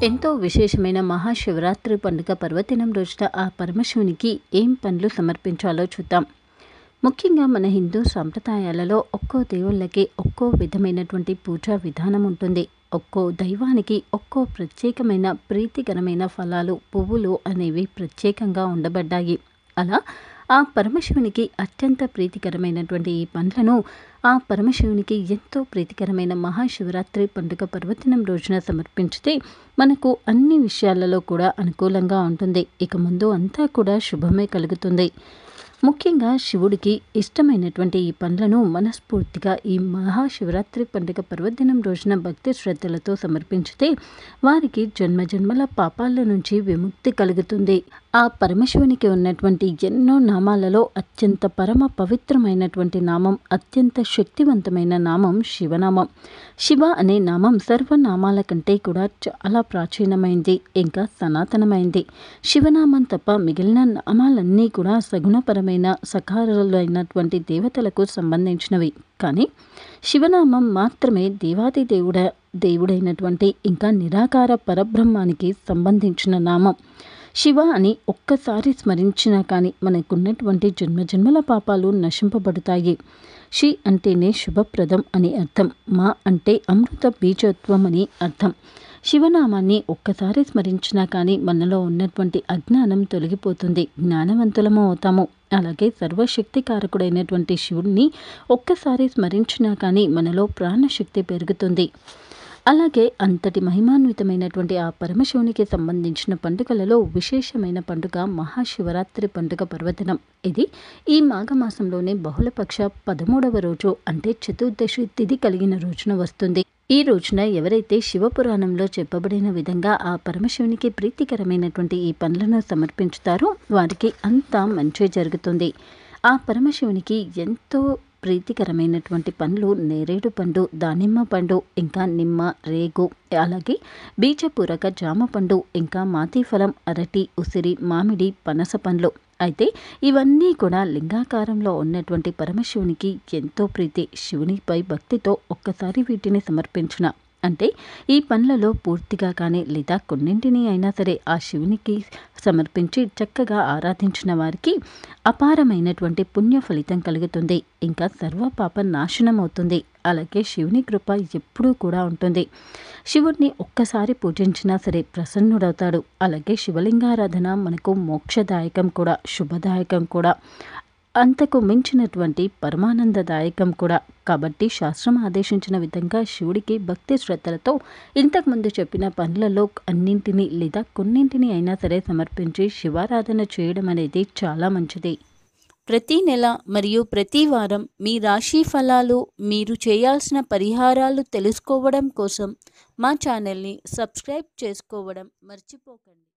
ఎంతో విశేషమైన మహాశివరాత్రి పండుగ పర్వదినం రోజున ఆ పరమశివునికి ఏం పనులు సమర్పించాలో చూద్దాం ముఖ్యంగా మన హిందూ సాంప్రదాయాలలో ఒక్కో దేవుళ్ళకి ఒక్కో విధమైనటువంటి పూజా విధానం ఉంటుంది ఒక్కో దైవానికి ఒక్కో ప్రత్యేకమైన ప్రీతికరమైన ఫలాలు పువ్వులు అనేవి ప్రత్యేకంగా ఉండబడ్డాయి అలా ఆ పరమశివునికి అత్యంత ప్రీతికరమైనటువంటి ఈ పండ్లను ఆ పరమశివునికి ఎంతో ప్రీతికరమైన మహాశివరాత్రి పండుగ పర్వదినం రోజున సమర్పించితే మనకు అన్ని విషయాలలో కూడా అనుకూలంగా ఉంటుంది ఇక ముందు అంతా కూడా శుభమే కలుగుతుంది ముఖ్యంగా శివుడికి ఇష్టమైనటువంటి ఈ పండ్లను మనస్ఫూర్తిగా ఈ మహాశివరాత్రి పండుగ పర్వదినం రోజున భక్తి శ్రద్ధలతో సమర్పించితే వారికి జన్మజన్మల పాపాల నుంచి విముక్తి కలుగుతుంది ఆ పరమశివునికి ఉన్నటువంటి ఎన్నో నామాలలో అత్యంత పరమ పవిత్రమైనటువంటి నామం అత్యంత శక్తివంతమైన నామం శివనామం శివ అనే నామం సర్వనామాల కంటే కూడా చాలా ప్రాచీనమైంది ఇంకా సనాతనమైంది శివనామం తప్ప మిగిలిన నామాలన్నీ కూడా సగుణపరమైన సకారులైనటువంటి దేవతలకు సంబంధించినవి కానీ శివనామం మాత్రమే దేవాది దేవుడ దేవుడైనటువంటి ఇంకా నిరాకార పరబ్రహ్మానికి సంబంధించిన నామం శివ అని ఒక్కసారి స్మరించినా కానీ మనకున్నటువంటి జన్మజన్మల పాపాలు నశింపబడతాయి షి అంటేనే శుభప్రదం అని అర్థం మా అంటే అమృత బీజత్వం అని అర్థం శివనామాన్ని ఒక్కసారి స్మరించినా కానీ మనలో ఉన్నటువంటి అజ్ఞానం తొలగిపోతుంది జ్ఞానవంతులము అవుతాము అలాగే సర్వశక్తికారకుడైనటువంటి శివుడిని ఒక్కసారి స్మరించినా కానీ మనలో ప్రాణశక్తి పెరుగుతుంది అలాగే అంతటి మహిమాన్వితమైనటువంటి ఆ పరమశివునికి సంబంధించిన పండుగలలో విశేషమైన పండుగ మహాశివరాత్రి పండుగ పర్వదినం ఇది ఈ మాఘమాసంలోనే బహుళపక్ష పదమూడవ రోజు అంటే చతుర్దశి తిథి కలిగిన రోజున వస్తుంది ఈ రోజున ఎవరైతే శివపురాణంలో చెప్పబడిన విధంగా ఆ పరమశివునికి ప్రీతికరమైనటువంటి ఈ పనులను సమర్పించుతారో వారికి అంతా మంచి జరుగుతుంది ఆ పరమశివునికి ఎంతో ప్రీతికరమైనటువంటి పండ్లు నేరేడు పండు దానిమ్మ పండు ఇంకా నిమ్మ రేగు అలాగే బీజపూరక జామ పండు ఇంకా మాతిఫలం అరటి ఉసిరి మామిడి పనస పండ్లు అయితే ఇవన్నీ కూడా లింగాకారంలో ఉన్నటువంటి పరమశివునికి ఎంతో ప్రీతి శివునిపై భక్తితో ఒక్కసారి వీటిని సమర్పించిన అంటే ఈ పనులలో పూర్తిగా కానీ లేదా కొన్నింటిని అయినా సరే ఆ శివునికి సమర్పించి చక్కగా ఆరాధించిన వారికి అపారమైనటువంటి పుణ్య ఫలితం కలుగుతుంది ఇంకా సర్వ పాప నాశనం అవుతుంది అలాగే శివుని కృప ఎప్పుడూ కూడా ఉంటుంది శివుడిని ఒక్కసారి పూజించినా సరే ప్రసన్నుడవుతాడు అలాగే శివలింగారాధన మనకు మోక్షదాయకం కూడా శుభదాయకం కూడా అంతకు మించినటువంటి పరమానందదాయకం కూడా కాబట్టి శాస్త్రం ఆదేశించిన విధంగా శివుడికి భక్తి శ్రద్ధలతో ఇంతకుముందు చెప్పిన పనులలో అన్నింటినీ లేదా కొన్నింటిని అయినా సరే సమర్పించి శివారాధన చేయడం అనేది చాలా మంచిది ప్రతి నెల మరియు ప్రతి వారం మీ రాశి ఫలాలు మీరు చేయాల్సిన పరిహారాలు తెలుసుకోవడం కోసం మా ఛానల్ని సబ్స్క్రైబ్ చేసుకోవడం మర్చిపోకండి